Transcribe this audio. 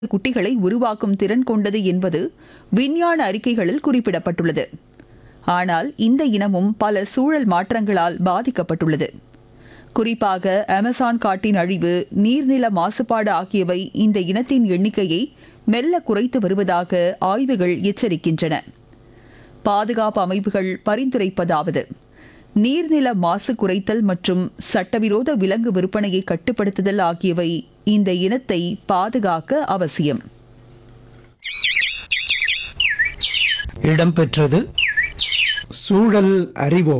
குட்டிகளை உருவாக்கும் திறன் கொண்டது என்பது விஞ்ஞான அறிக்கைகளில் குறிப்பிடப்பட்டுள்ளது ஆனால் இந்த இனமும் பல சூழல் மாற்றங்களால் பாதிக்கப்பட்டுள்ளது குறிப்பாக அமேசான் காட்டின் அழிவு நீர்நில மாசுபாடு ஆகியவை இந்த இனத்தின் எண்ணிக்கையை மெல்ல குறைத்து வருவதாக ஆய்வுகள் எச்சரிக்கின்றன பாதுகாப்பு அமைப்புகள் பரிந்துரைப்பதாவது நீர்நில மாசு குறைத்தல் மற்றும் சட்டவிரோத விலங்கு விற்பனையை கட்டுப்படுத்துதல் ஆகியவை இந்த இனத்தை பாதுகாக்க அவசியம் இடம்பெற்றது சூழல் அறிவோம்